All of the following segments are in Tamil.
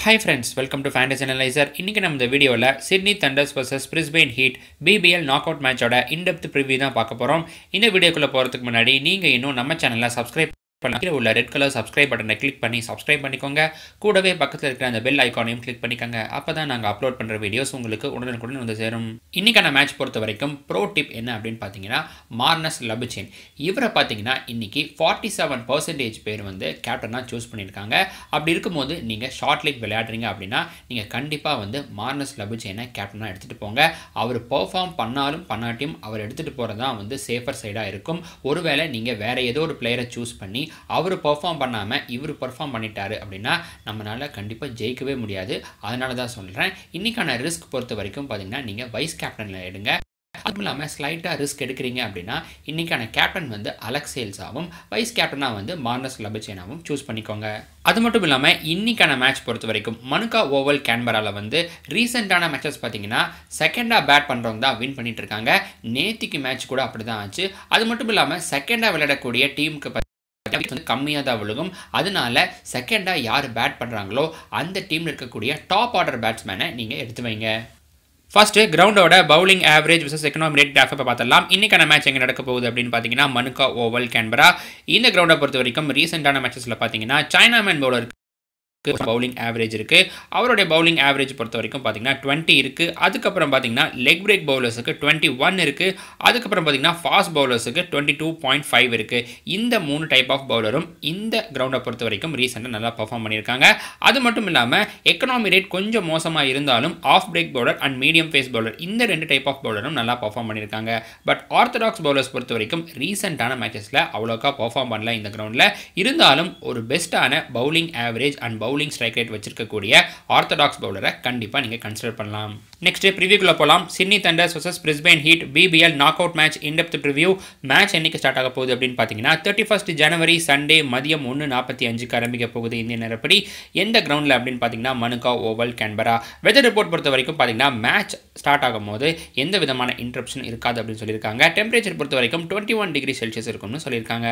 hi friends welcome to fantasy analyser இன்றைக்கி நம்ம இந்த வீடியோவில் Sydney Thunders vs Brisbane Heat BBL knock out மேட்சோட இன்டெப்த் ப்ரிவியூ தான் பார்க்க போகிறோம் இந்த வீடியோக்குள்ளே போகிறதுக்கு முன்னாடி நீங்கள் இன்னும் நம்ம சேனலில் சப்ஸ்கிரைப் பண்ண கீழே உள்ள ரெட் கலர் சப்ஸ்கிரைப் பட்டனை கிளிக் பண்ணி சப்ஸ்கிரைப் பண்ணிக்கோங்க கூடவே பக்கத்தில் இருக்கிற அந்த பெல் ஐக்கானையும் கிளிக் பண்ணிக்கோங்க அப்போ தான் நாங்கள் அப்லோட் பண்ணுற வீடியோஸ் உங்களுக்கு உடனுக்குடன் வந்து சேரும் இன்றைக்கான மேட்ச் பொறுத்த வரைக்கும் ப்ரோ டிப் என்ன அப்படின்னு பார்த்தீங்கன்னா மார்னஸ் லபுச்சேன் இவரை பார்த்தீங்கன்னா இன்றைக்கி ஃபார்ட்டி செவன் பர்சன்டேஜ் பேர் வந்து கேப்டனாக சூஸ் பண்ணியிருக்காங்க அப்படி இருக்கும்போது நீங்கள் ஷார்ட் லீக் விளையாடுறீங்க அப்படின்னா நீங்கள் கண்டிப்பாக வந்து மார்னஸ் லபுச்சேனை கேப்டனாக எடுத்துகிட்டு போங்க அவர் பெர்ஃபார்ம் பண்ணாலும் பண்ணாட்டியும் அவர் எடுத்துகிட்டு போகிறது தான் வந்து சேஃபர் சைடாக இருக்கும் ஒருவேளை நீங்கள் வேறு ஏதோ ஒரு பிளேயரை சூஸ் பண்ணி அவர் பெர்ஃபார்ம் பண்ணாமல் இவர் பெர்ஃபார்ம் பண்ணிட்டாரு அப்படின்னா நம்மளால் கண்டிப்பாக ஜெயிக்கவே முடியாது அதனால தான் சொல்கிறேன் இன்றைக்கான ரிஸ்க் பொறுத்த வரைக்கும் பார்த்தீங்கன்னா நீங்கள் வைஸ் கேப்டனில் எடுங்க அதுவும் இல்லாமல் ஸ்லைட்டாக ரிஸ்க் எடுக்கிறீங்க அப்படின்னா இன்றைக்கான கேப்டன் வந்து அலெக்சேல்ஸாகவும் வைஸ் கேப்டனாக வந்து மார்னஸ் லபச்சேனாவும் சூஸ் பண்ணிக்கோங்க அது மட்டும் இல்லாமல் இன்றைக்கான மேட்ச் பொறுத்த வரைக்கும் மனுக்கா ஓவல் கேன்பராவில் வந்து ரீசெண்டான மேட்சஸ் பார்த்தீங்கன்னா செகண்டாக பேட் பண்ணுறவங்க தான் வின் பண்ணிட்டு இருக்காங்க நேத்திக்கு மேட்ச் கூட அப்படி தான் ஆச்சு அது மட்டும் இல்லாமல் செகண்டாக விளையாடக்கூடிய டீமுக்கு வந்து கம்மியாக தான் விழுகும் அதனால செகண்டாக யார் பேட் பண்ணுறாங்களோ அந்த டீமில் இருக்கக்கூடிய டாப் ஆர்டர் பேட்ஸ்மேனை நீங்கள் எடுத்து வைங்க ஃபர்ஸ்ட் கிரவுண்டோட bowling average versus economy rate கிராஃபை பார்த்துடலாம் இன்னைக்கான மேட்ச் எங்கே நடக்க போகுது அப்படின்னு பார்த்தீங்கன்னா மனுக்கா ஓவல் கேன்பரா இந்த கிரவுண்டை பொறுத்த வரைக்கும் ரீசெண்டான மேட்சஸில் பார்த்தீங்கன்னா சைனாமேன் பவுலர் பவுலிங் ஆவரேஜ் இருக்குது அவருடைய பவுலிங் ஆவரேஜ் பொறுத்த வரைக்கும் பார்த்தீங்கன்னா டுவெண்ட்டி இருக்குது அதுக்கப்புறம் பார்த்தீங்கன்னா லெக் பிரேக் பவுலர்ஸுக்கு டுவெண்ட்டி ஒன் இருக்குது அதுக்கப்புறம் பார்த்தீங்கன்னா ஃபாஸ்ட் பவுலர்ஸுக்கு டுவெண்ட்டி டூ பாயிண்ட் ஃபைவ் இருக்குது இந்த மூணு டைப் ஆஃப் பவுலரும் இந்த கிரவுண்டை பொறுத்த வரைக்கும் ரீசெண்டாக நல்லா பர்ஃபார்ம் பண்ணியிருக்காங்க அது மட்டும் இல்லாமல் எக்கனாமி ரேட் கொஞ்சம் மோசமாக இருந்தாலும் off break bowler and medium pace bowler இந்த ரெண்டு டைப் ஆஃப் பவுலரும் நல்லா பர்ஃபார்ம் பண்ணியிருக்காங்க பட் ஆர்த்தடாக்ஸ் பவுலர்ஸ் பொறுத்த வரைக்கும் ரீசெண்டான மேட்சஸில் அவ்வளோக்கா பர்ஃபார்ம் பண்ணல இந்த கிரவுண்டில் இருந்தாலும் ஒரு பெஸ்ட்டான bowling average and bowling strike rate வச்சிருக்கக்கூடிய ஆர்த்தடாக்ஸ் பவுலரை கண்டிப்பாக நீங்கள் கன்சிடர் பண்ணலாம் நெக்ஸ்ட் ப்ரிவியூக்குள்ளே போகலாம் Sydney Thunders versus Brisbane Heat BBL knock out match in depth preview match என்னைக்கு ஸ்டார்ட் ஆக போகுது அப்படின்னு பார்த்தீங்கன்னா தேர்ட்டி ஃபஸ்ட் ஜனவரி சண்டே மதியம் ஒன்று நாற்பத்தி அஞ்சுக்கு ஆரம்பிக்க போகுது இந்திய நேரப்படி எந்த கிரவுண்டில் அப்படின்னு பார்த்தீங்கன்னா Manuka Oval Canberra weather report பொறுத்த வரைக்கும் பார்த்தீங்கன்னா மேட்ச் ஸ்டார்ட் ஆகும் போது எந்த விதமான இன்ட்ரப்ஷன் இருக்காது அப்படின்னு சொல்லியிருக்காங்க டெம்பரேச்சர் பொறுத்த வரைக்கும் டுவெண்ட்டி ஒன் டிகிரி செல்சியஸ் இருக்கும்னு சொல்லியிருக்காங்க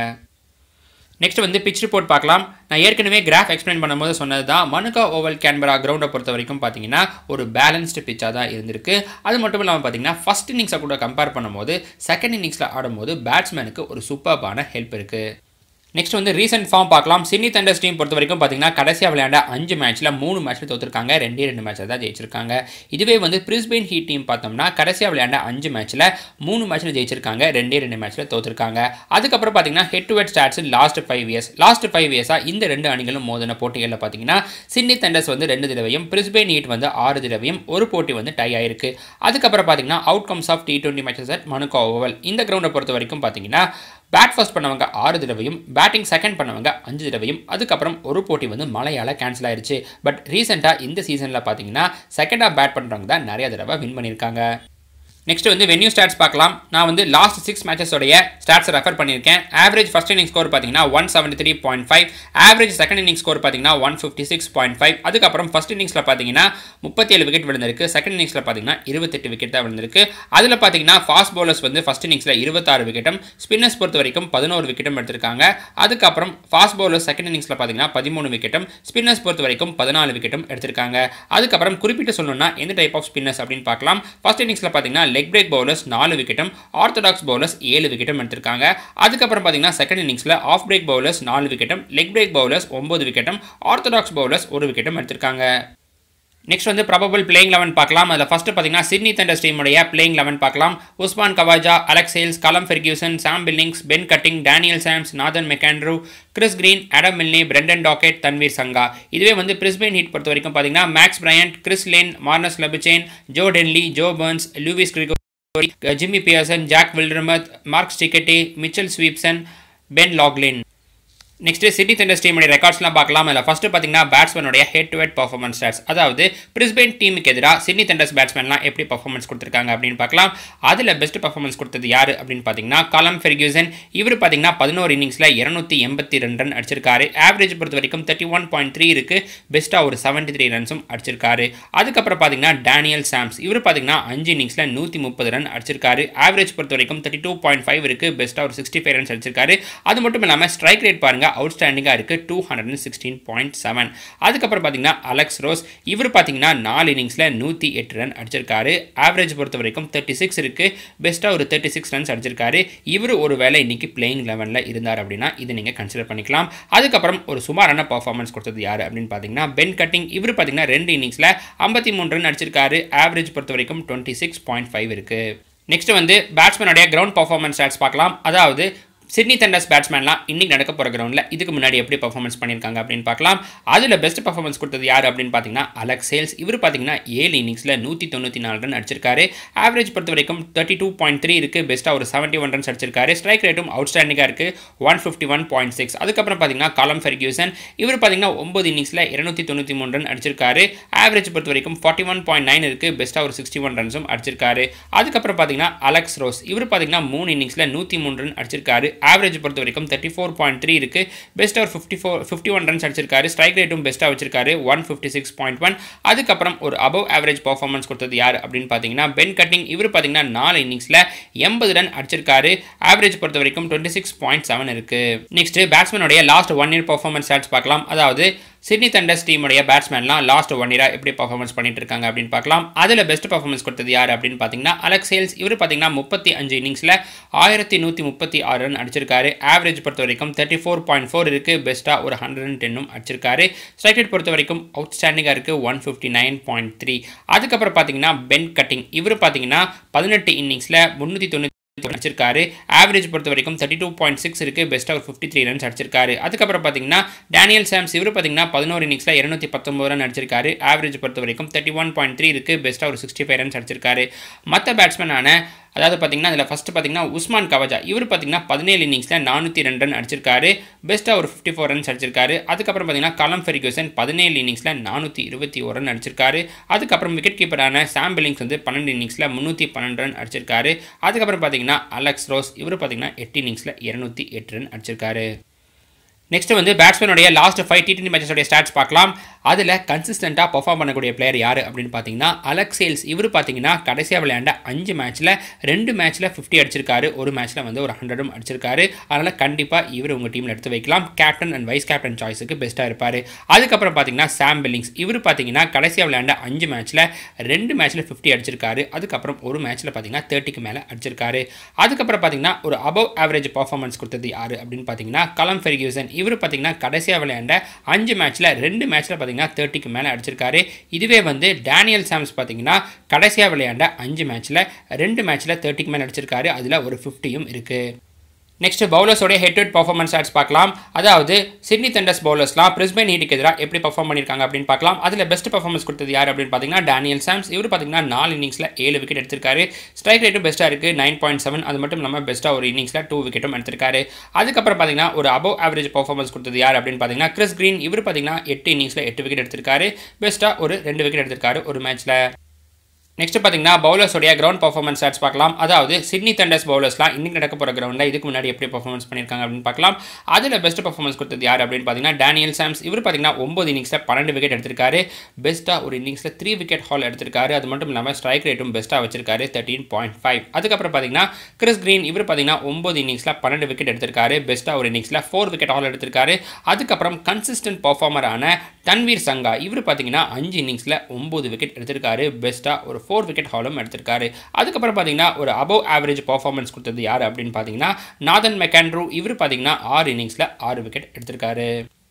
நெக்ஸ்ட் வந்து பிச் ரிப்போர்ட் பார்க்கலாம் நான் ஏற்கனவே கிராஃப் எக்ஸ்பிளைன் பண்ணும்போது சொன்னது தான் மனுக்கா ஓவல் கேன்பரா கிரவுண்டை பொறுத்த வரைக்கும் பார்த்தீங்கன்னா ஒரு பேலன்ஸ்டு பிச்சாக தான் இருந்திருக்கு அது மட்டும் இல்லாமல் பார்த்தீங்கன்னா ஃபஸ்ட் இன்னிங்ஸை கூட கம்பேர் பண்ணும்போது செகண்ட் இன்னிங்ஸில் ஆடும்போது பேட்ஸ்மேனுக்கு ஒரு சூப்பர்பான ஹெல்ப் இருக்குது நெக்ஸ்ட் வந்து ரீசெண்ட் ஃபார்ம் பார்க்கலாம் சிட்னி தண்டர்ஸ் டீம் பொறுத்த வரைக்கும் பார்த்தீங்கன்னா கடைசியாக விளையாண்ட அஞ்சு மேட்ச்சில் மூணு மேட்ச்சில் தோற்றுருக்காங்க ரெண்டே ரெண்டு மேட்ச்சில் தான் ஜெயிச்சிருக்காங்க இதுவே வந்து பிரிஸ்பெயின் ஹீட் டீம் பார்த்தோம்னா கடைசியாக விளையாண்ட அஞ்சு மேட்ச்சில் மூணு மேட்ச்சில் ஜெயிச்சிருக்காங்க ரெண்டே ரெண்டு மேட்ச்சில் தோற்றுருக்காங்க அதுக்கப்புறம் பார்த்தீங்கன்னா head to head stats last five years last five இயர்ஸாக இந்த ரெண்டு அணிகளும் மோதின போட்டிகளில் பார்த்தீங்கன்னா சிட்னி தண்டர்ஸ் வந்து ரெண்டு தடவையும் பிரிஸ்பெயின் ஹீட் வந்து ஆறு தடவையும் ஒரு போட்டி வந்து டை ஆயிருக்கு அதுக்கப்புறம் பார்த்தீங்கன்னா outcomes of T twenty matches at Manuka Oval இந்த கிரவுண்டை பொறுத்த வரைக்கும் பார்த்தீங்கன்னா பேட் ஃபர்ஸ்ட் பண்ணவங்க ஆறு தடவையும் பேட்டிங் செகண்ட் பண்ணவங்க அஞ்சு தடவையும் அதுக்கப்புறம் ஒரு போட்டி வந்து மழையால் கேன்சல் ஆயிருச்சு பட் ரீசெண்டாக இந்த சீசனில் பார்த்தீங்கன்னா செகண்டாக பேட் பண்ணுறவங்க தான் நிறைய தடவை வின் பண்ணியிருக்காங்க நெக்ஸ்ட் வந்து வென்யூ ஸ்டாட்ஸ் பார்க்கலாம் நான் வந்து லாஸ்ட் சிக்ஸ் மேட்சஸோடைய ஸ்டாட்ஸ் ரெஃபர் பண்ணியிருக்கேன் ஆவரேஜ் ஃபஸ்ட் இன்னிங் ஸ்கோர் பார்த்தீங்கன்னா one seventy three point five average second inning score பார்த்தீங்கன்னா one fifty six point five அதுக்கப்புறம் ஃபஸ்ட் இன்னிங்ஸில் பார்த்தீங்கன்னா முப்பத்தி ஏழு விக்கெட் விழுந்திருக்கு செகண்ட் இன்னிங்ஸில் பார்த்தீங்கன்னா இருபத்தெட்டு விக்கெட் தான் விழுந்திருக்கு அதில் பார்த்தீங்கன்னா ஃபாஸ்ட் பவுலர்ஸ் வந்து ஃபஸ்ட் இன்னிங்ஸில் இருபத்தாறு விக்கெட்டும் ஸ்பின்னர்ஸ் பொறுத்த வரைக்கும் பதினோரு விக்கெட்டும் எடுத்திருக்காங்க அதுக்கப்புறம் ஃபாஸ்ட் பவுலர்ஸ் செகண்ட் இன்னிங்ஸில் பார்த்தீங்கன்னா பதிமூணு விக்கெட்டும் ஸ்பின்னர்ஸ் பொறுத்த வரைக்கும் பதினாலு விக்கெட்டும் எடுத்திருக்காங்க அதுக்கப்புறம் குறிப்பிட்டு சொல்லணும்னா எந்த டைப் ஆஃப் ஸ்பின்னர்ஸ் அப்படின்னு பார்க்கலாம் ஃபஸ்ட் இன்னிங்ஸில் பார்த்தீங்கன்னா லெக் பிரேக் பவுலர்ஸ் நாலு விக்கெட்டும் ஆர்த்தடாக்ஸ் பவுலர்ஸ் ஏழு விக்கெட்டும் எடுத்திருக்காங்க அதுக்கப்புறம் பார்த்தீங்கன்னா செகண்ட் இன்னிங்ஸில் ஆஃப் பிரேக் பவுலர்ஸ் நாலு விக்கெட்டும் லெக் பிரேக் பவுலர்ஸ் ஒன்பது விக்கெட்டும் ஆர்த்தடாக்ஸ் பவுலர்ஸ் ஒரு விக்கெட்டும் எடுத்திருக்காங்க நெக்ஸ்ட் வந்து ப்ராபபிள் பிளேயிங் லெவன் பார்க்கலாம் அதில் ஃபஸ்ட்டு பார்த்தீங்கன்னா சிட்னி தண்டர்ஸ் டீமுடைய பிளேயிங் லெவன் பார்க்கலாம் Usman Khawaja Alex Hales Callum Ferguson Sam Billings Ben Cutting Daniel Sams Nathan McAndrew Chris Green Adam Milne Brendan Doggett Tanveer Sangha இதுவே வந்து பிரிஸ்பெயின் ஹீட் பொறுத்த வரைக்கும் பார்த்தீங்கன்னா Max Bryant Chris Lynn Marnus Labuschagne Joe Denly Joe Burns Lewis Gregory Jimmy Peirson Jack Wildermuth Mark Steketee Mitchell Swepson Ben Laughlin next Sydney Thunders டீமுடைய ரெக்கார்ட்ஸ்லாம் பார்க்கலாம் அதில் ஃபஸ்ட்டு பார்த்தீங்கன்னா பேட்ஸ்மேனுடைய head to head performance stats அதாவது பிரிஸ்பெயின் டீமுக்கு எதிராக சிட்னி தண்டர்ஸ் பேட்ஸ்மேன்லாம் எப்படி பர்ஃபார்மன்ஸ் கொடுத்துருக்காங்க அப்படின்னு பார்க்கலாம் அதில் பெஸ்ட் பர்ஃபார்மன்ஸ் கொடுத்தது யார் அப்படின்னு பார்த்தீங்கன்னா கலம் ஃபெர்கியூசன் இவர் பார்த்தீங்கன்னா பதினோரு இன்னிங்ஸில் இரநூத்தி எண்பத்தி ரெண்டு ரன் அடிச்சிருக்காரு ஆவரேஜ் பொறுத்த வரைக்கும் தேர்ட்டி ஒன் பாயிண்ட் த்ரீ இருக்குது பெஸ்ட்டாக ஒரு செவன்ட்டி த்ரீ ரன்ஸும் அடிச்சிருக்காரு அதுக்கப்புறம் பார்த்தீங்கன்னா டேனியல் சாம்ஸ் இவர் பார்த்தீங்கன்னா அஞ்சு இன்னிங்ஸில் நூற்றி முப்பது ரன் அடிச்சிருக்காரு ஆவரேஜ் பொறுத்த வரைக்கும் தேர்ட்டி டூ பாயிண்ட் ஃபைவ் இருக்குது பெஸ்ட்டாக ஒரு சிக்ஸ்டி ஃபைவ் ரன்ஸ் அடிச்சிருக்காரு அது மட்டும் இல்லாமல் ஸ்ட்ரைக் ரேட் பாருங்க அவுட்ஸ்டாண்டிங்காக இருக்குது two hundred and sixteen point seven அதுக்கப்புறம் பார்த்தீங்கன்னா அலெக்ஸ் ரோஸ் இவர் பார்த்தீங்கன்னா நாலு இன்னிங்ஸில் நூற்றி எட்டு ரன் அடிச்சிருக்காரு ஆவரேஜ் பொறுத்த வரைக்கும் தேர்ட்டி சிக்ஸ் இருக்குது பெஸ்ட்டாக ஒரு தேர்ட்டி சிக்ஸ் ரன்ஸ் அடிச்சிருக்காரு இவர் ஒரு வேளை இன்னைக்கு பிளேயிங் லெவனில் இருந்தார் அப்படின்னா இதை நீங்கள் கன்சிடர் பண்ணிக்கலாம் அதுக்கப்புறம் ஒரு சுமாரான பர்ஃபார்மன்ஸ் கொடுத்தது யார் அப்படின்னு பார்த்தீங்கன்னா பென் கட்டிங் இவர் பார்த்தீங்கன்னா ரெண்டு இன்னிங்ஸில் ஐம்பத்தி மூணு ரன் அடிச்சிருக்காரு ஆவரேஜ் பொறுத்த வரைக்கும் டுவெண்ட்டி சிக்ஸ் பாயிண்ட் ஃபைவ் இருக்குது நெக்ஸ்ட் வந்து பேட்ஸ்மேனுடைய கிரவுண்ட் பர்ஃபார்மன்ஸ் ஸ்டாட்ஸ் பார்க்கலாம் அதாவது சிட்னி தண்டர்ஸ் பேட்ஸ்மேன்லாம் இன்னைக்கு நடக்க போகிற கிரவுண்டில் இதுக்கு முன்னாடி எப்படி பர்ஃபார்மன்ஸ் பண்ணியிருக்காங்க அப்படின்னு பார்க்கலாம் அதில் பெஸ்ட் பர்ஃபார்மன்ஸ் கொடுத்தது யார் அப்படின்னு பார்த்தீங்கன்னா அலெக்ஸ் சேல்ஸ் இவர் பார்த்தீங்கன்னா ஏழு இன்னிங்ஸில் நூற்றி தொண்ணூற்றி நாலு ரன் அடிச்சிருக்காரு ஆவரேஜ் பொறுத்த வரைக்கும் தேர்ட்டி டூ பாயிண்ட் த்ரீ இருக்குது பெஸ்ட்டாக ஒரு செவன்ட்டி ஒன் ரன்ஸ் அடிச்சிருக்காரு ஸ்ட்ரைக் ரேட்டும் அவுட்ஸ்டாண்டிங்காக இருக்குது one fifty one point six அதுக்கப்புறம் பார்த்தீங்கன்னா காலம் ஃபெர்கியூசன் இவர் பார்த்தீங்கன்னா ஒம்பது இன்னிங்ஸில் இருநூத்தி தொண்ணூற்றி மூணு ரன் அடிச்சிருக்காரு ஆவரேஜ் பொறுத்த வரைக்கும் ஃபார்ட்டி ஒன் பாயிண்ட் நைன் இருக்குது பெஸ்ட்டாக ஒரு சிக்ஸ்டி ஒன் ரன்ஸும் அடிச்சிருக்காரு அதுக்கப்புறம் பார்த்தீங்கன்னா அலெக்ஸ் ரோஸ் இவர் பார்த்தீங்கன்னா மூணு இன்னிங்ஸில் நூற்றி மூணு ரன் அடிச்சிருக்காரு ஆவரேஜ் பொறுத்த வரைக்கும் தேர்ட்டி ஃபோர் பாயிண்ட் த்ரீ இருக்குது பெஸ்ட்டாக ஒரு fifty four fifty one runs அடிச்சிருக்காரு ஸ்ட்ரைக் ரேட்டும் பெஸ்ட்டாக வச்சிருக்காரு one fifty six point one அதுக்கப்புறம் ஒரு அபவ் ஆவரேஜ் பர்ஃபார்மன்ஸ் கொடுத்தது யார் அப்படின்னு பார்த்தீங்கன்னா பென் கட்டிங் இவர் பார்த்தீங்கன்னா நாலு இன்னிங்ஸில் எண்பது ரன் அடிச்சிருக்காரு ஆவரேஜ் பொறுத்த வரைக்கும் டுவெண்ட்டி சிக்ஸ் பாயிண்ட் செவன் இருக்குது நெக்ஸ்ட் பேட்ஸ்மேனுடைய last one year performance stats பார்க்கலாம் அதாவது சிட்னி தண்டர்ஸ் டீமுடைய பேட்ஸ்மேன்லாம் லாஸ்ட் ஒன் இயராக எப்படி பர்ஃபார்மன்ஸ் பண்ணிட்டு இருக்காங்க அப்படின்னு பார்க்கலாம் அதில் பெஸ்ட் பர்ஃபார்மன்ஸ் கொடுத்தது யார் அப்படின்னு பார்த்தீங்கன்னா அலெக்ஸ் சேல்ஸ் இவர் பார்த்தீங்கன்னா முப்பத்தி அஞ்சு இன்னிங்ஸில் ஆயிரத்தி நூற்றி முப்பத்தி ஆறு ரன் அடிச்சிருக்காரு ஆவரேஜ் பொறுத்த வரைக்கும் தேர்ட்டி ஃபோர் பாயிண்ட் ஃபோர் இருக்குது பெஸ்ட்டாக ஒரு ஹண்ட்ரட் அண்ட் டென்னும் அடிச்சிருக்காரு ஸ்ட்ரைக் ரேட் பொறுத்த வரைக்கும் அவுட்ஸ்டாண்டிங்காக இருக்குது one fifty nine point three அதுக்கப்புறம் பார்த்தீங்கன்னா பென் கட்டிங் இவர் பார்த்தீங்கன்னா பதினெட்டு இன்னிங்ஸில் முந்நூற்றி தொண்ணூற்றி அடிச்சிருக்காரு ஆவரேஜ் பொறுத்த வரைக்கும் தேர்ட்டி டூ பாயிண்ட் சிக்ஸ் இருக்குது பெஸ்ட்டாக ஒரு ஃபிஃப்டி த்ரீ ரன்ஸ் அடிச்சிருக்காரு அதுக்கப்புறம் பார்த்தீங்கன்னா டேனியல் சாம்ஸ் இவர் பார்த்தீங்கன்னா பதினோரு இன்னிங்ஸில் இரநூத்தி பத்தொம்பது ரன் அடிச்சிருக்காரு ஆவரேஜ் பொறுத்த வரைக்கும் தேர்ட்டி ஒன் பாயிண்ட் த்ரீ இருக்குது பெஸ்ட்டாக ஒரு சிக்ஸ்டி ஃபைவ் ரன்ஸ் அடிச்சிருக்காரு மற்ற பேட்ஸ்மேனான அதாவது பார்த்தீங்கன்னா அதில் ஃபஸ்ட்டு பார்த்தீங்கன்னா உஸ்மான் கவஜா இவர் பார்த்தீங்கன்னா பதினேழு இன்னிங்ஸில் நானூற்றி ரெண்டு ரன் அடிச்சிருக்காரு பெஸ்ட்டாக ஒரு ஃபிஃப்டி ஃபோர் ரன்ஸ் அடிச்சிருக்காரு அதுக்கப்புறம் பார்த்தீங்கன்னா கலம் ஃபெரிகூசன் பதினேழு இன்னிங்ஸில் நானூற்றி இருபத்தி ஒரு ரன் அடிச்சிருக்காரு அதுக்கப்புறம் விக்கெட் கீப்பரான சாம் பில்லிங்ஸ் வந்து பன்னெண்டு இன்னிங்ஸில் முந்நூற்றி பன்னெண்டு ரன் அடிச்சிருக்காரு அதுக்கப்புறம் பார்த்தீங்கன்னா அலெக்ஸ் ரோஸ் இவர் பார்த்தீங்கன்னா எட்டு இன்னிங்ஸில் இரநூத்தி எட்டு ரன் அடிச்சிருக்காரு நெக்ஸ்ட் வந்து பேட்ஸ்மேனுடைய லாஸ்ட் ஃபைவ் டி டுவெண்ட்டி மேட்சஸோடைய ஸ்டாட்ஸ் பார்க்கலாம் அதில் கன்சிஸ்டண்ட்டாக பர்ஃபார்ம் பண்ணக்கூடிய பிளேயர் யார் அப்படின்னு பார்த்தீங்கன்னா அலெக்ஸ் சேல்ஸ் இவர் பார்த்தீங்கன்னா கடைசியாக விளையாண்ட அஞ்சு மேட்ச்சில் ரெண்டு மேட்ச்சில் ஃபிஃப்டி அடிச்சிருக்காரு ஒரு மேட்ச்சில் வந்து ஒரு ஹண்ட்ரடும் அடிச்சிருக்காரு அதனால் கண்டிப்பாக இவர் உங்கள் டீமில் எடுத்து வைக்கலாம் கேப்டன் அண்ட் வைஸ் கேப்டன் சாய்ஸுக்கு பெஸ்ட்டாக இருப்பார் அதுக்கப்புறம் பார்த்தீங்கன்னா சாம் பில்லிங்ஸ் இவர் பார்த்தீங்கன்னா கடைசியாக விளையாண்ட அஞ்சு மேட்ச்சில் ரெண்டு மேட்ச்சில் ஃபிஃப்டி அடிச்சிருக்காரு அதுக்கப்புறம் ஒரு மேட்ச்சில் பார்த்தீங்கன்னா தேர்ட்டிக்கு மேலே அடிச்சிருக்காரு அதுக்கப்புறம் பார்த்தீங்கன்னா ஒரு அபவ் ஆவரேஜ் பர்ஃபார்மன்ஸ் கொடுத்தது யார் அப்படின்னு பார்த்தீங்கன்னா கலம் ஃபெர்கியூசன் இவர் பார்த்தீங்கன்னா கடைசியாக விளையாண்ட அஞ்சு மேட்ச்சில் ரெண்டு மேட்ச்சில் பார்த்தீங்கன்னா தேர்ட்டிக்கு மேலே அடிச்சிருக்காரு இதுவே வந்து டேனியல் சாம்ஸ் பார்த்தீங்கன்னா கடைசியாக விளையாண்ட அஞ்சு மேட்ச்சில் ரெண்டு மேட்ச்சில் தேர்ட்டிக்கு மேலே அடிச்சிருக்காரு அதில் ஒரு ஃபிஃப்டியும் இருக்குது நெக்ஸ்ட் பவுலர்ஸோடைய ஹெட் டு பர்ஃபார்மன்ஸ் ஸ்டாட்ஸ் பார்க்கலாம் அதாவது சிட்னி தண்டர்ஸ் பவுலர்ஸ்லாம் பிரிஸ்பெயின் ஹீட்டுக்கு எதிராக எப்படி பர்ஃபார்ம் பண்ணியிருக்காங்க அப்படின்னு பார்க்கலாம் அதில் பெஸ்ட் பர்ஃபார்மன்ஸ் கொடுத்தது யார் அப்படின்னு பார்த்தீங்கன்னா டேனியல் சாம்ஸ் இவர் பார்த்தீங்கன்னா நாலு இன்னிங்ஸில் ஏழு விக்கெட் எடுத்திருக்காரு ஸ்ட்ரைக் ரேட்டும் பெஸ்ட்டாக இருக்குது நைன் பாயிண்ட் செவன் அது மட்டும் இல்லாமல் பெஸ்ட்டாக ஒரு இன்னிங்ஸில் டூ விக்கெட்டும் எடுத்திருக்காரு அதுக்கப்புறம் பார்த்தீங்கன்னா ஒரு அபவ் ஆவரேஜ் பர்ஃபார்மன்ஸ் கொடுத்தது யார் அப்படின்னு பார்த்தீங்கன்னா கிறிஸ் கிரீன் இவர் பார்த்தீங்கன்னா எட்டு இன்னிங்ஸில் எட்டு விக்கெட் எடுத்திருக்காரு பெஸ்ட்டாக ஒரு ரெண்டு விக்கெட் எடுத்திருக்காரு ஒரு மேட்ச்சில் நெக்ஸ்ட் பார்த்தீங்கன்னா பவுலர்ஸோடைய கிரவுண்ட் பர்ஃபார்மன்ஸ் ஸ்டாட்ஸ் பார்க்கலாம் அதாவது சிட்னி தண்டர்ஸ் பவுலர்ஸ்லாம் இன்னைக்கு நடக்க போகிற கிரவுண்டில் இதுக்கு முன்னாடி எப்படி பர்ஃபார்மன்ஸ் பண்ணியிருக்காங்க அப்படின்னு பார்க்கலாம் அதில் பெஸ்ட் பர்ஃபார்மன்ஸ் கொடுத்தது யார் அப்படின்னு பார்த்தீங்கன்னா டேனியல் சாம்ஸ் இவர் பார்த்தீங்கன்னா ஒம்பது இன்னிங்ஸில் பன்னெண்டு விக்கெட் எடுத்திருக்காரு பெஸ்ட்டாக ஒரு இன்னிங்ஸில் த்ரீ விக்கெட் ஹால் எடுத்திருக்காரு அது மட்டும் இல்லாமல் ஸ்ட்ரைக் ரேட்டும் பெஸ்ட்டாக வச்சிருக்காரு தேர்ட்டின் பாயிண்ட் ஃபைவ் அதுக்கப்புறம் பார்த்தீங்கன்னா கிறிஸ் கிரீன் இவர் பார்த்தீங்கன்னா ஒம்பது இன்னிங்ஸில் பன்னெண்டு விக்கெட் எடுத்திருக்காரு பெஸ்ட்டாக ஒரு இன்னிங்ஸில் ஃபோர் விக்கெட் ஹால் எடுத்திருக்காரு அதுக்கப்புறம் கன்சிஸ்டன்ட் பர்ஃபார்மரான தன்வீர் சங்கா இவர் பார்த்தீங்கன்னா அஞ்சு இன்னிங்ஸில் ஒம்பது விக்கெட் எடுத்திருக்காரு பெஸ்ட்டாக ஒரு ஃபோர் விக்கெட் ஹாலும் எடுத்திருக்காரு அதுக்கப்புறம் பார்த்தீங்கன்னா ஒரு அபவ் ஆவரேஜ் பர்ஃபார்மன்ஸ் கொடுத்தது யார் அப்படின்னு பார்த்தீங்கன்னா நாதன் மெக்கான்ட்ரூ இவர் பார்த்தீங்கன்னா ஆறு இன்னிங்ஸில் ஆறு விக்கெட் எடுத்திருக்காரு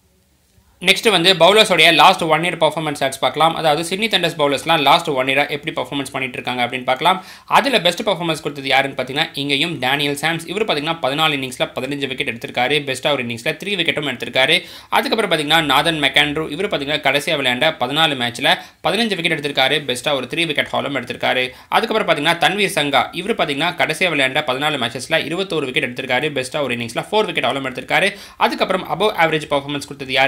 நெக்ஸ்ட் வந்து பவுலர்ஸோடைய last one year performance stats பார்க்கலாம் அதாவது சிட்னி தண்டர்ஸ் பவுலர்ஸ்லாம் லாஸ்ட் ஒன் இயராக எப்படி பர்ஃபார்மன்ஸ் பண்ணிட்டு இருக்காங்க அப்படின்னு பார்க்கலாம் அதில் பெஸ்ட் பர்ஃபார்மன்ஸ் கொடுத்தது யாருன்னு பார்த்தீங்கன்னா இங்கேயும் டேனியல் சாம்ஸ் இவர் பார்த்தீங்கன்னா பதினாலு இன்னிங்ஸில் பதினஞ்சு விக்கெட் எடுத்திருக்காரு பெஸ்ட்டாக ஒரு இன்னிங்ஸில் த்ரீ விக்கெட்டும் எடுத்திருக்காரு அதுக்கப்புறம் பார்த்தீங்கன்னா நாதன் மெக்கான்ட்ரூ இவர் பார்த்தீங்கன்னா கடைசியாக விளையாண்ட பதினாலு மேட்ச்சில் பதினஞ்சு விக்கெட் எடுத்திருக்காரு பெஸ்ட்டாக ஒரு த்ரீ விக்கெட் ஹாலும் எடுத்திருக்காரு அதுக்கப்புறம் பார்த்தீங்கன்னா தன்வீர் சங்கா இவர் பார்த்தீங்கன்னா கடைசியாக விளையாண்ட பதினாலு மேட்சஸில் இருபத்தோரு விக்கெட் எடுத்திருக்காரு பெஸ்ட்டாக ஒரு இன்னிங்ஸில் ஃபோர் விக்கெட் ஹாலும் எடுத்திருக்காரு அதுக்கப்புறம் அபவ் ஆவரேஜ் பர்ஃபார்மன்ஸ் கொடுத்தது யார் அப்படின்னு பார்த்தீங்கன்னா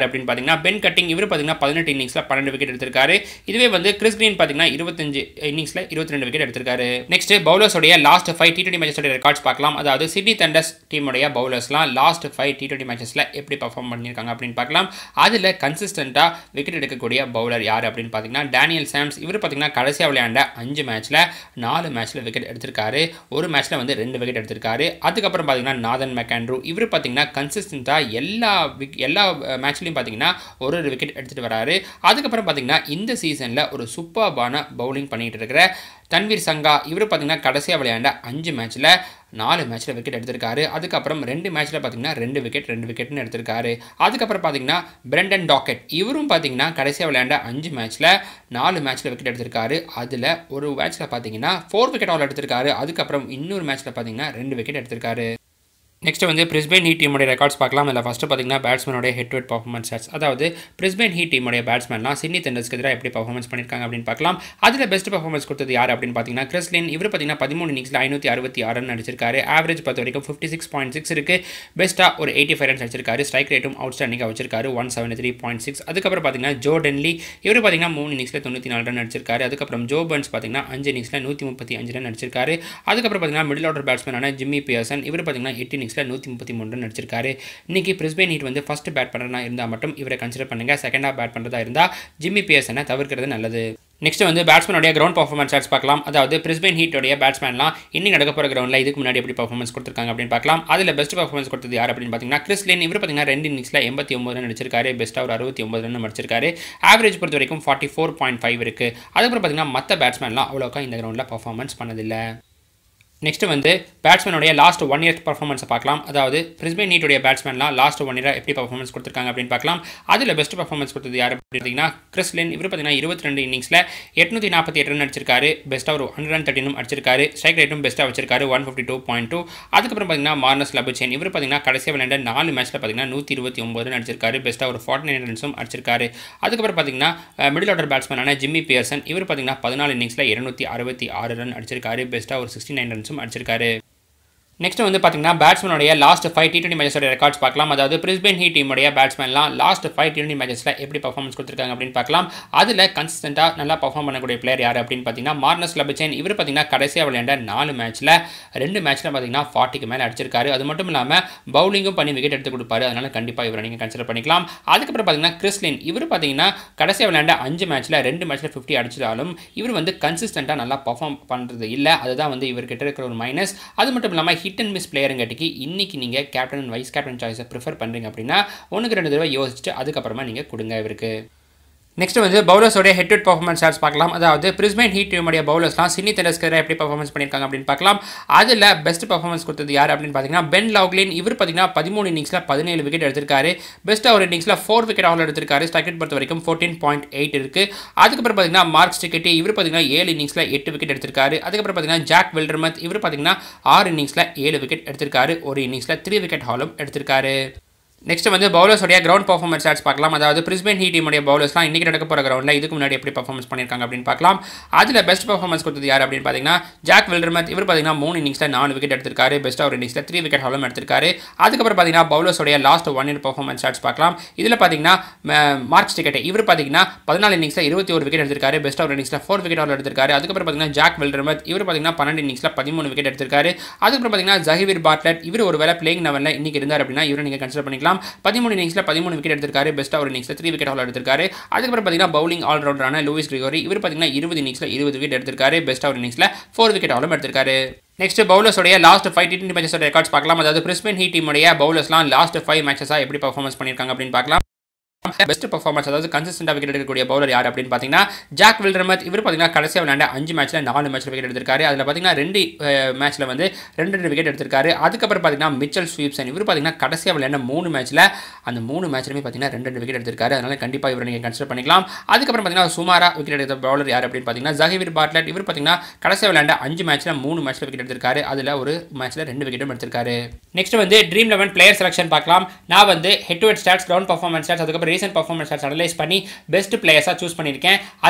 பார்த்தீங்கன்னா பென் கட்டிங் இவர் பார்த்தீங்கன்னா பதினெட்டு இன்னிங்ஸில் பன்னெண்டு விக்கெட் எடுத்திருக்காரு இதுவே வந்து கிறிஸ் கிரீன் பார்த்தீங்கன்னா இருபத்தஞ்சு இன்னிங்ஸில் இருபத்தி ரெண்டு விக்கெட் எடுத்திருக்காரு நெக்ஸ்ட் பவுலர்ஸோடைய லாஸ்ட் ஃபைவ் டி டுவெண்ட்டி மேட்சஸோட ரெக்கார்ட்ஸ் பார்க்கலாம் அதாவது சிட்னி தண்டர்ஸ் டீமுடைய பவுலர்ஸ்லாம் லாஸ்ட் ஃபைவ் டி டுவெண்ட்டி மேட்சஸில் எப்படி பர்ஃபார்ம் பண்ணியிருக்காங்க அப்படின்னு பார்க்கலாம் அதில் கன்சிஸ்டண்ட்டாக விக்கெட் எடுக்கக்கூடிய பவுலர் யார் அப்படின்னு பார்த்தீங்கன்னா டேனியல் சாம்ஸ் இவர் பார்த்தீங்கன்னா கடைசியாக விளையாண்ட அஞ்சு மேட்ச்சில் நாலு மேட்ச்சில் விக்கெட் எடுத்திருக்காரு ஒரு மேட்ச்சில் வந்து ரெண்டு விக்கெட் எடுத்திருக்காரு அதுக்கப்புறம் பார்த்தீங்கன்னா நாதன் மெக்காண்ட்ரூ இவர் பார்த்தீங்கன்னா கன்சிஸ்டண்ட்டாக எல்லா விக் எல்லா மேட்ச்லையும் பார்த்தீங்கன்னா ஒரு ஒரு விக்கெட் எடுத்துகிட்டு வராரு அதுக்கப்புறம் பார்த்தீங்கன்னா இந்த சீசனில் ஒரு சூப்பர்பான பவுலிங் பண்ணிகிட்டு இருக்கிற தன்வீர் சங்கா இவர் பார்த்தீங்கன்னா கடைசியாக விளையாண்ட அஞ்சு மேட்ச்சில் நாலு மேட்ச்சில் விக்கெட் எடுத்திருக்காரு அதுக்கப்புறம் ரெண்டு மேட்ச்சில் பார்த்தீங்கன்னா ரெண்டு விக்கெட் ரெண்டு விக்கெட்னு எடுத்திருக்காரு அதுக்கப்புறம் பார்த்தீங்கன்னா பிரெண்டன் டாக்கெட் இவரும் பார்த்தீங்கன்னா கடைசியாக விளையாண்ட அஞ்சு மேட்ச்சில் நாலு மேட்ச்சில் விக்கெட் எடுத்திருக்காரு அதில் ஒரு மேட்ச்சில் பார்த்தீங்கன்னா ஃபோர் விக்கெட் ஆல் எடுத்திருக்காரு அதுக்கப்புறம் இன்னொரு மேட்ச்சில் பார்த்தீங்கன்னா ரெண்டு விக்கெட் எடுத்திருக்காரு நெக்ஸ்ட் வந்து பிரிஸ்பெயின் ஹீட் டீமுடைய ரெக்கார்ட்ஸ் பார்க்கலாம் இல்லை ஃபஸ்ட்டு பார்த்தீங்கன்னா பேட்ஸ்மேனோட head to head performance stats அதாவது பிரிஸ்பெயின் ஹீட் டீமுடைய பேட்ஸ்மேன்லாம் சிட்னி தெண்டர்ஸ்க்கு எதிராக எப்படி பர்ஃபார்மன்ஸ் பண்ணியிருக்காங்க அப்படின்னு பார்க்கலாம் அதில் பெஸ்ட் பர்ஃபார்மன்ஸ் கொடுத்தது யார் அப்படின்னு பார்த்தீங்கன்னா கிறிஸ்லின் இவர் பார்த்தீங்கன்னா பதிமூணு இன்னிங்ஸில் ஐநூற்றி அறுபத்தி ஆறு ரன் அடிச்சிருக்காரு ஆவரேஜ் பொறுத்த வரைக்கும் ஃபிஃப்டி சிக்ஸ் பாயிண்ட் சிக்ஸ் இருக்குது பெஸ்ட்டாக ஒரு எயிட்டி ஃபைவ் ரன்ஸ் அடிச்சிருக்காரு ஸ்ட்ரைக் ரேட்டும் அவுட் ஸ்டாண்டிங்காக வச்சிருக்காரு one seventy three point six அதுக்கப்புறம் பார்த்தீங்கன்னா ஜோ டென்லி இவர் பார்த்தீங்கன்னா மூணு இன்னிங்ஸில் தொண்ணூற்றி நாலு ரன் அடிச்சிருக்காரு அதுக்கப்புறம் ஜோ பர்ன்ஸ் பார்த்தீங்கன்னா அஞ்சு இன்னிங்ஸில் நூற்றி முப்பத்தி அஞ்சு ரன் அடிச்சிருக்காரு அதுக்கப்புறம் பார்த்தீங்கன்னா மிடில் ஆர்டர் பேட்ஸ்மேனான ஜிம்மி பியர்சன் இவர் பார்த்தீங்கன்னா எட்டு இன்னிங்ஸில் நூற்றி முப்பத்தி மூணு ரன் அடிச்சிருக்காரு இன்னைக்கு பிரிஸ்பெயின் ஹீட் வந்து ஃபர்ஸ்ட் பேட் பண்ணுறதா இருந்தால் மட்டும் இவரை கன்சிடர் பண்ணுங்க செகண்டாக பேட் பண்ணுறதா இருந்தால் ஜிம்மி பியர்சனை தவிர்க்கிறது நல்லது நெக்ஸ்ட் வந்து பேட்ஸ்மேனுடைய கிரவுண்ட் பர்ஃபார்மன்ஸ் ஸ்டாட்ஸ் பார்க்கலாம் அதாவது பிரிஸ்பெயின் ஹீட்டோடைய பேட்ஸ்மேன்லாம் இன்னும் நடக்க போகிற கிரவுண்டில் இதுக்கு முன்னாடி எப்படி பர்ஃபார்மன்ஸ் கொடுத்துருக்காங்க அப்படின்னு பார்க்கலாம் அதில் பெஸ்ட் பர்ஃபார்மன்ஸ் கொடுத்தது யார் அப்படின்னு பார்த்தீங்கன்னா கிறிஸ்லின் இவர் பார்த்தீங்கன்னா ரெண்டு இன்னிங்ஸில் எண்பத்தி ஒம்பது ரன் அடிச்சிருக்காரு பெஸ்ட்டாக ஒரு அறுபத்தி ஒம்பது ரன் அடிச்சிருக்காரு ஆவரேஜ் பொறுத்த வரைக்கும் ஃபார்ட்டி ஃபோர் பாயிண்ட் ஃபைவ் இருக்குது அதுக்கப்புறம் பார்த்தீங்கன்னா மற்ற பேட்ஸ்மேன்லாம் அவ்வளோக்கா இந்த கிரவுண்டில் பர்ஃபார்மன்ஸ் பண்ணதில்லை நெக்ஸ்ட் வந்து பேட்ஸ்மேனுடைய லாஸ்ட் ஒன் இயர் பர்ஃபார்மன்ஸை பார்க்கலாம் அதாவது பிரிஸ்பெயின் நீட்டுடைய பேட்ஸ்மேன்லாம் லாஸ்ட் ஒன் இயராக எப்படி பர்ஃபார்மன்ஸ் கொடுத்துருக்காங்க அப்படின்னு பார்க்கலாம் அதில் பெஸ்ட் பர்ஃபார்மன்ஸ் கொடுத்தது யார் அப்படின்னு பார்த்தீங்கன்னா கிறிஸ்லின் இவர் பார்த்தீங்கன்னா இருபத்தி ரெண்டு இன்னிங்ஸில் எட்நூற்றி நாற்பத்தி எட்டு ரன் அடிச்சிருக்காரு பெஸ்ட்டாக ஒரு ஹண்ட்ரட் அண்ட் தேர்ட்டினும் அடிச்சிருக்காரு ஸ்ட்ரைக் ரேட்டும் பெஸ்ட்டாக வச்சிருக்காரு one fifty two point two அதுக்கப்புறம் பார்த்தீங்கன்னா மார்னஸ் லபுச்சேன் இவர் பார்த்தீங்கன்னா கடைசியாக விளையாண்ட நாலு மேட்ச்சில் பார்த்தீங்கன்னா நூற்றி இருபத்தி ஒம்பது ரன் அடிச்சிருக்காரு பெஸ்ட்டாக ஒரு ஃபார்ட்டி நைன் ரன்ஸும் அடிச்சிருக்காரு அதுக்கப்புறம் பார்த்தீங்கன்னா மிடில் ஆர்டர் பேட்ஸ்மேனான ஜிம்மி பியர்சன் இவர் பார்த்தீங்கன்னா பதினாலு இன்னிங்ஸில் இருநூத்தி அறுபத்தி ஆறு ரன் அடிச்சிருக்காரு பெஸ்ட்டாக ஒரு சிக்ஸ்டி நைன் ரன்ஸும் அடிச்சிருக்காரு நெக்ஸ்ட் வந்து பார்த்தீங்கன்னா பேட்ஸ்மேனுடைய லாஸ்ட் ஃபைவ் டி டுவெண்ட்டி மேட்சஸோட ரெக்கார்ட்ஸ் பார்க்கலாம் அதாவது பிரிஸ்பெயின் ஹீட் டீமுடைய பேட்ஸ்மேன்லாம் லாஸ்ட் ஃபைவ் டி டுவெண்ட்டி மேட்சஸில் எப்படி பர்ஃபார்மன்ஸ் கொடுத்துருக்காங்க அப்படின்னு பார்க்கலாம் அதில் கன்சிஸ்டண்ட்டாக நல்லா பர்ஃபார்ம் பண்ணக்கூடிய பிளேயர் யார் அப்படின்னு பார்த்தீங்கன்னா மார்னஸ் லபிச்சேன் இவர் பார்த்தீங்கன்னா கடைசியாக விளையாண்ட நாலு மேட்ச்சில் ரெண்டு மேட்ச்சில் பார்த்தீங்கன்னா ஃபார்ட்டிக்கு மேலே அடிச்சிருக்காரு அது மட்டும் இல்லாமல் பவுலிங்கும் பண்ணி விக்கெட் எடுத்து கொடுப்பாரு அதனால் கண்டிப்பாக இவரை நீங்கள் கன்சிடர் பண்ணிக்கலாம் அதுக்கப்புறம் பார்த்தீங்கன்னா கிறிஸ்லின் இவர் பார்த்தீங்கன்னா கடைசியாக விளையாண்ட அஞ்சு மேட்ச்சில் ரெண்டு மேட்ச்சில் ஃபிஃப்டி அடிச்சிட்டாலும் இவர் வந்து கன்சிஸ்டண்ட்டாக நல்லா பர்ஃபார்ம் பண்ணுறது இல்லை அதுதான் வந்து இவர்கிட்ட இருக்கிற ஒரு மைனஸ் அது மட்டும் இல்லாமல் ஹிட் அண்ட் மிஸ் பிளேயருங்காட்டிக்கு இன்றைக்கி நீங்கள் கேப்டன் அண்ட் வைஸ் கேப்டன் சாய்ஸை ப்ரிஃபர் பண்ணுறீங்க அப்படின்னா ஒன்றுக்கு ரெண்டு தடவை யோசிச்சுட்டு அதுக்கப்புறமா நீங்கள் கொடுங்க இவருக்கு நெக்ஸ்ட் வந்து பவுலர்ஸோட ஹெட் டு பர்ஃபார்மன்ஸ் ஸ்டார்ட்ஸ் பார்க்கலாம் அதாவது பிரிஸ்பெயின் ஹீட் டீமுடைய பவுலர்ஸ்லாம் சின்னி தெரஸ்கரை எப்படி பர்ஃபார்மன்ஸ் பண்ணியிருக்காங்க அப்படின்னு பார்க்கலாம் அதில் பெஸ்ட் பர்ஃபார்மன்ஸ் கொடுத்தது யார் அப்படின்னு பார்த்தீங்கன்னா பென் லவ்லின் இவர் பார்த்தீங்கன்னா பதிமூணு இன்னிங்ஸில் பதினேழு விக்கெட் எடுத்திருக்காரு பெஸ்ட்டாக ஒரு இன்னிங்ஸில் ஃபோர் விக்கெட் ஆல் எடுத்திருக்காரு ஸ்டாக்கெட் பொறுத்த வரைக்கும் ஃபோர்டீன் பாயிண்ட் எயிட் இருக்குது அதுக்கப்புறம் பார்த்தீங்கன்னா மார்க்ஸ் டிக்கெட் இவர் பார்த்தீங்கன்னா ஏழு இன்னிங்ஸில் எட்டு விக்கெட் எடுத்திருக்காரு அதுக்கப்புறம் பார்த்தீங்கன்னா ஜாக் வில்டர்மத் இவர் பார்த்தீங்கன்னா ஆறு இன்னிங்ஸில் ஏழு விக்கெட் எடுத்திருக்காரு ஒரு இன்னிங்ஸில் த்ரீ விக்கெட் ஹாலும் எடுத்திருக்காரு நெக்ஸ்ட் வந்து பவுலர்ஸோடைய கிரவுண்ட் பர்ஃபார்மன்ஸ் ஸ்டாட்ஸ் பார்க்கலாம் அதாவது பிரிஸ்பெயின் ஹீட் டீமுடைய பவுலர்ஸ்லாம் இன்றைக்கி நடக்க போகிற கிரவுண்டில் இதுக்கு முன்னாடி எப்படி பர்ஃபார்மன்ஸ் பண்ணியிருக்காங்க அப்படின்னு பார்க்கலாம் அதில் பெஸ்ட் பர்ஃபார்மன்ஸ் கொடுத்தது யார் அப்படின்னு பார்த்தீங்கன்னா ஜாக் வில்டர்மத் இவர் பார்த்தீங்கன்னா மூணு இன்னிங்ஸில் நாலு விக்கெட் எடுத்திருக்காரு பெஸ்ட்டாக ஒரு இன்னிங்ஸில் த்ரீ விக்கெட் ஹாலும் எடுத்திருக்காரு அதுக்கப்புறம் பார்த்தீங்கன்னா பவுலர்ஸோடைய last one year performance stats பார்க்கலாம் இதில் பார்த்தீங்கன்னா மார்க்ஸ் டிக்கெட் இவர் பார்த்தீங்கன்னா பதினாலு இன்னிங்ஸில் இருபத்தி ஒரு விக்கெட் எடுத்திருக்காரு பெஸ்ட்டாக ஒரு இன்னிங்ஸில் ஃபோர் விக்கெட் ஹால் எடுத்திருக்காரு அதுக்கப்புறம் பார்த்தீங்கன்னா ஜாக் வில்டர்மத் இவர் பார்த்தீங்கன்னா பன்னெண்டு இன்னிங்ஸில் பதிமூணு விக்கெட் எடுத்திருக்காரு அதுக்கப்புறம் பார்த்தீங்கன்னா ஜஹீர் பார்ட்லட் இவர் ஒரு வேலை பிளேயிங் லெவலில் இன்னைக்கு இருந்தார் அப்படின்னா இவரை நீங்கள் கன்சிடர் பண்ணிக்கலாம் பதிமூணு இன்னிங்ஸில் பதிமூணு விக்கெட் எடுத்திருக்காரு பெஸ்ட்டாக ஒரு இன்னிங்ஸில் த்ரீ விக்கெட் ஹால் எடுத்திருக்காரு அதுக்கப்புறம் பார்த்தீங்கன்னா பவுலிங் ஆல்ரவுண்டரான லூயிஸ் கிரிகோரி இவர் பார்த்தீங்கன்னா இருபது இன்னிங்ஸில் இருபது விக்கெட் எடுத்திருக்காரு பெஸ்ட்டாக ஒரு இன்னிங்ஸில் ஃபோர் விக்கெட் ஹாலும் எடுத்திருக்காரு நெக்ஸ்ட் பவுலர்ஸோடைய லாஸ்ட் ஃபைவ் டி டுவெண்ட்டி மேட்சஸோட ரெக்கார்ட்ஸ் பார்க்கலாம் அதாவது பிரிஸ்பெயின் ஹீட் டீமுடைய பவுலர்ஸ்லாம் லாஸ்ட் ஃபைவ் மேட்சஸாக எப்படி பர்ஃபார்மன்ஸ் பண்ணியிருக்காங்க அப்படின்னு பார்க்கலாம் பெஸ்ட் பர்ஃபார்மன்ஸ் அதாவது கன்சிஸ்டண்டாக விக்கெட் எடுக்கக்கூடிய பவுலர் யார் அப்படின்னு பார்த்தீங்கன்னா ஜாக் வில்டர்மத் இவர் பார்த்தீங்கன்னா கடைசியாக விளையாண்ட அஞ்சு மேட்ச்சில் நாலு மேட்ச்சில் விக்கெட் எடுத்திருக்காரு அதில் பார்த்தீங்கன்னா ரெண்டு மேட்ச்சில் வந்து ரெண்டு ரெண்டு விக்கெட் எடுத்திருக்காரு அதுக்கப்புறம் பார்த்தீங்கன்னா மிச்சல் ஸ்வீப்சன் இவர் பார்த்தீங்கன்னா கடைசியாக விளையாண்ட மூணு மேட்ச்சில் அந்த மூணு மேட்ச்லையுமே பார்த்தீங்கன்னா ரெண்டு ரெண்டு விக்கெட் எடுத்திருக்காரு அதனால் கண்டிப்பாக இவரை நீங்கள் கன்சிடர் பண்ணிக்கலாம் அதுக்கப்புறம் பார்த்தீங்கன்னா சுமாரா விக்கெட் எடுத்த பவுலர் யார் அப்படின்னு பார்த்தீங்கன்னா ஜஹீர் பாட்லட் இவர் பார்த்தீங்கன்னா கடைசியாக விளையாண்ட அஞ்சு மேட்ச்சில் மூணு மேட்ச்சில் விக்கெட் எடுத்திருக்காரு அதில் ஒரு மேட்ச்சில் ரெண்டு விக்கெட்டும் எடுத்திருக்காரு நெக்ஸ்ட் வந்து ட்ரீம் லெவன் பிளேயர் செலக்ஷன் பார்க்கலாம் நான் வந்து head to head stats ground performance stats அதுக்கப்புறம் ரீசன்ட் பர்ஃபார்மன்ஸ் ஸ்டாட்ஸ் அனலைஸ் பண்ணி பெஸ்ட் பிளேயர்ஸாக சூஸ் பண்ணியிருக்கேன் அதில்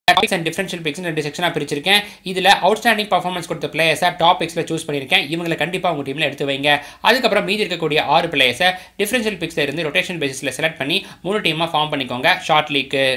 டாபிக்ஸ் அண்ட் டிஃபரன்ஷியல் பிக்ஸ் ரெண்டு செக்ஷனாக பிரிச்சிருக்கேன் இதில் அவுட்ஸ்டாண்டிங் பர்ஃபார்மன்ஸ் கொடுத்த பிளேயர்ஸை டாப் பிக்ஸில் சூஸ் பண்ணியிருக்கேன் இவங்களை கண்டிப்பாக உங்கள் டீமில் எடுத்து வைங்க அதுக்கப்புறம் மீதி இருக்கக்கூடிய ஆறு பிளேயர்ஸை டிஃபரன்ஷியல் பிக்ஸில் இருந்து ரொட்டேஷன் பேசிஸில் செலக்ட் பண்ணி மூணு டீமாக ஃபார்ம் பண்ணிக்கோங்க ஷார்ட் லீக்கு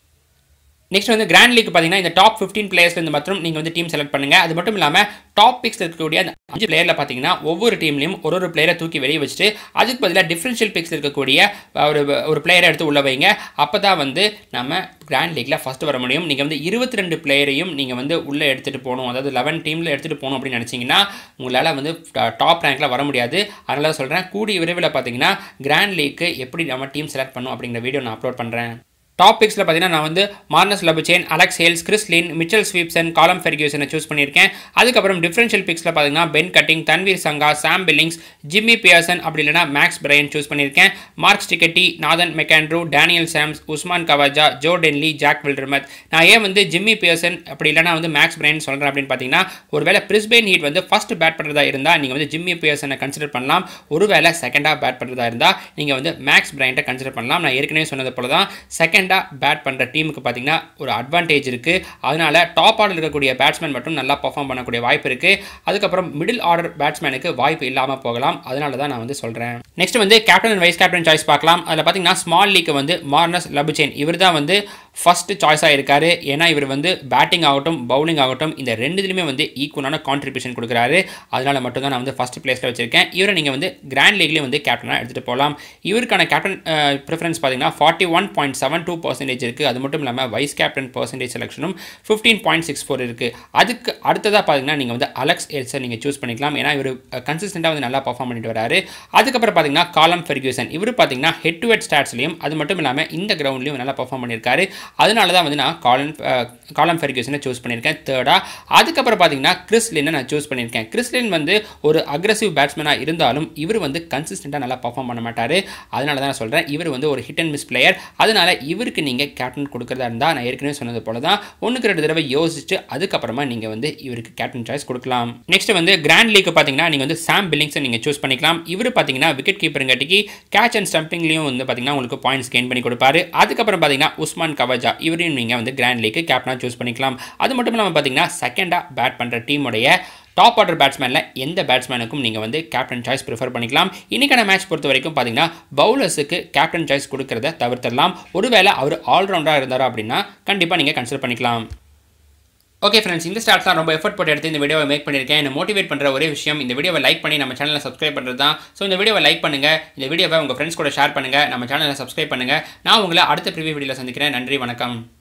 நெக்ஸ்ட் வந்து கிராண்ட் லீக் பார்த்தீங்கன்னா இந்த டாப் ஃபிஃப்டீன் பிளேயர்ஸ்லேருந்து மட்டும் நீங்கள் வந்து டீம் செலக்ட் பண்ணுங்கள் அது மட்டும் இல்லாமல் டாப் பிக்ஸ் இருக்கக்கூடிய அந்த அஞ்சு பிளேயரில் பார்த்தீங்கன்னா ஒவ்வொரு டீம்லையும் ஒரு ஒரு பிளேயரை தூக்கி வெளியே வச்சுட்டு அதுக்கு பதிலாக டிஃப்ரென்ஷியல் பிக்ஸ் இருக்கக்கூடிய ஒரு ஒரு பிளேயரை எடுத்து உள்ள வைங்க அப்போ தான் வந்து நம்ம கிராண்ட் லீக்கில் ஃபஸ்ட்டு வர முடியும் நீங்கள் வந்து இருபத்தி ரெண்டு பிளேயரையும் நீங்கள் வந்து உள்ளே எடுத்துகிட்டு போகணும் அதாவது லெவன் டீமில் எடுத்துகிட்டு போகணும் அப்படின்னு நினச்சிங்கன்னா உங்களால் வந்து டாப் ரேங்க்கில் வர முடியாது அதனால தான் சொல்கிறேன் கூடிய விரைவில் பார்த்தீங்கன்னா கிராண்ட் லீக்கு எப்படி நம்ம டீம் செலக்ட் பண்ணும் அப்படிங்கிற வீடியோ நான் அப்லோட் பண்ணுறேன் டாப் பிக்ஸில் பார்த்தீங்கன்னா நான் வந்து Marnus Labuschagne Alex Hales Chris Lynn Mitchell Swepson Callum ஃபெர்கியூசனை சூஸ் பண்ணியிருக்கேன் அதுக்கப்புறம் டிஃபரன்ஷியல் பிக்ஸில் பார்த்தீங்கன்னா Ben Cutting Tanveer Sangha Sam Billings Jimmy Peirson அப்படி இல்லைனா மேக்ஸ் பிரையன் சூஸ் பண்ணியிருக்கேன் Mark Steketee Nathan McAndrew Daniel Sams Usman Khawaja Joe Denly Jack Wildermuth நான் ஏன் வந்து ஜிம்மி பியர்சன் அப்படி இல்லைனா வந்து மேக்ஸ் பிரையன் சொல்கிறேன் அப்படின்னு பார்த்தீங்கன்னா ஒருவேளை பிரிஸ்பெயின் ஹீட் வந்து ஃபர்ஸ்ட் பேட் பண்ணுறதா இருந்தால் நீங்கள் வந்து ஜிம்மி பியர்சனை கன்சிடர் பண்ணலாம் ஒருவேளை செகண்டாக பேட் பண்ணுறதா இருந்தால் நீங்கள் வந்து மேக்ஸ் பிரையன்ட்டை கன்சிடர் பண்ணலாம் நான் ஏற்கனவே சொன்னது போல தான் செகண்ட் செகண்டாக பேட் பண்ணுற டீமுக்கு பார்த்தீங்கன்னா ஒரு அட்வான்டேஜ் இருக்குது அதனால் டாப் ஆர்டர் இருக்கக்கூடிய பேட்ஸ்மேன் மட்டும் நல்லா பர்ஃபார்ம் பண்ணக்கூடிய வாய்ப்பு இருக்குது அதுக்கப்புறம் மிடில் ஆர்டர் பேட்ஸ்மேனுக்கு வாய்ப்பு இல்லாமல் போகலாம் அதனால தான் நான் வந்து சொல்கிறேன் நெக்ஸ்ட் வந்து captain and vice captain choice பார்க்கலாம் அதில் பார்த்தீங்கன்னா ஸ்மால் லீக்கு வந்து மார்னஸ் லபுச்சேன் இவர் தான் வந்து ஃபஸ்ட்டு சாய்ஸாக இருக்கார் ஏன்னா இவர் வந்து பேட்டிங் ஆகட்டும் பவுலிங் ஆகட்டும் இந்த ரெண்டுத்துலையுமே வந்து ஈக்குவலான கான்ட்ரிபியூஷன் கொடுக்குறாரு அதனால் மட்டும் தான் நான் வந்து ஃபஸ்ட் பிளேஸில் வச்சிருக்கேன் இவரை நீங்கள் வந்து கிராண்ட் லீக்லேயும் வந்து கேப்டனாக எடுத்துகிட்டு போகலாம் இவருக்கான கேப்டன் ப்ரிஃபரன்ஸ் பார்த்தீங்கன்னா forty one point seven two percentage இருக்குது அது மட்டும் இல்லாமல் வைஸ் கேப்டன் பர்சன்டேஜ் செலெக்ஷனும் ஃபிஃப்டீன் பாயிண்ட் சிக்ஸ் ஃபோர் இருக்குது அதுக்கு அடுத்ததாக பார்த்தீங்கன்னா நீங்கள் வந்து அலெக்ஸ் எல்ஸை நீங்கள் சூஸ் பண்ணிக்கலாம் ஏன்னா இவர் கன்சிஸ்டண்ட்டாக வந்து நல்லா பர்ஃபார்ம் பண்ணிட்டு வராரு அதுக்கப்புறம் பார்த்தீங்கன்னா காலம் ஃபெர்கியூசன் இவர் பார்த்தீங்கன்னா ஹெட் டு ஹெட் ஸ்டாட்ஸ்லையும் அது மட்டும் இல்லாமல் இந்த கிரவுண்ட்லையும் நல்லா பர்ஃபார்ம் பண்ணியிருக்காரு அதனால தான் வந்து நான் காலன் காலம் ஃபெர்கியூசனை சூஸ் பண்ணியிருக்கேன் தேர்டாக அதுக்கப்புறம் பார்த்தீங்கன்னா கிறிஸ்லினை நான் சூஸ் பண்ணியிருக்கேன் கிறிஸ்லின் வந்து ஒரு அக்ரஸிவ் பேட்ஸ்மேனாக இருந்தாலும் இவர் வந்து கன்சிஸ்டண்ட்டாக நல்லா பர்ஃபார்ம் பண்ண மாட்டார் அதனால தான் நான் சொல்கிறேன் இவர் வந்து ஒரு ஹிட் அண்ட் மிஸ் பிளேயர் அதனால் இவருக்கு நீங்கள் கேப்டன் கொடுக்குறதா இருந்தால் நான் ஏற்கனவே சொன்னது போல தான் ஒன்றுக்கு ரெண்டு தடவை யோசிச்சு அதுக்கப்புறமா நீங்கள் வந்து இவருக்கு கேப்டன் சாய்ஸ் கொடுக்கலாம் நெக்ஸ்ட் வந்து கிராண்ட் லீக் பார்த்தீங்கன்னா நீங்கள் வந்து சாம் பில்லிங்ஸை நீங்கள் சூஸ் பண்ணிக்கலாம் இவர் பார்த்தீங்கன்னா விக்கெட் கீப்பருங்காட்டிக்கு கேட்ச் அண்ட் ஸ்டம்பிங்லையும் வந்து பார்த்தீங்கன்னா உங்களுக்கு பாயிண்ட்ஸ் கெயின் பண்ணி கொடுப்பாரு அதுக்கப்புறம் பார்த்தீங்கன்னா உஸ்மான் கவஜா இவரையும் நீங்கள் வந்து கிராண்ட் லீக்கு கேப்டனாக சூஸ் பண்ணிக்கலாம் அது மட்டும் இல்லாமல் பார்த்தீங்கன்னா செகண்டாக பேட் பண்ணுற டீமுடைய டாப் ஆர்டர் பேட்ஸ்மேனில் எந்த பேட்ஸ்மேனுக்கும் நீங்கள் வந்து கேப்டன் சாய்ஸ் ப்ரிஃபர் பண்ணிக்கலாம் இன்றைக்கான மேட்ச் பொறுத்த வரைக்கும் பார்த்தீங்கன்னா பவுலர்ஸுக்கு கேப்டன் சாய்ஸ் கொடுக்கறத தவிர்த்திடலாம் ஒருவேளை அவர் ஆல்ரவுண்டராக இருந்தார் அப்படின்னா கண்டிப்பாக நீங்கள் கன்சிடர் பண்ணிக்கலாம் ஓகே ஃப்ரெண்ட்ஸ் இந்த ஸ்டார்ட்ஸ் தான் ரொம்ப எஃபர்ட் போட்டு எடுத்து இந்த வீடியோவை மேக் பண்ணியிருக்கேன் என்ன மோட்டிவேட் பண்ணுற ஒரே விஷயம் இந்த வீடியோவை லைக் பண்ணி நம்ம சேனலை சப்ஸ்கிரைப் பண்ணுறது தான் ஸோ இந்த வீடியோவை லைக் பண்ணுங்கள் இந்த வீடியோவை உங்கள் ஃப்ரெண்ட்ஸ் கூட ஷேர் பண்ணுங்கள் நம்ம சேனலை சப்ஸ்கிரைப் பண்ணுங்கள் நான் உங்களை அடுத்த ப்ரிவியூ வீடியோவில் சந்திக்கிறேன் நன்றி வணக்கம்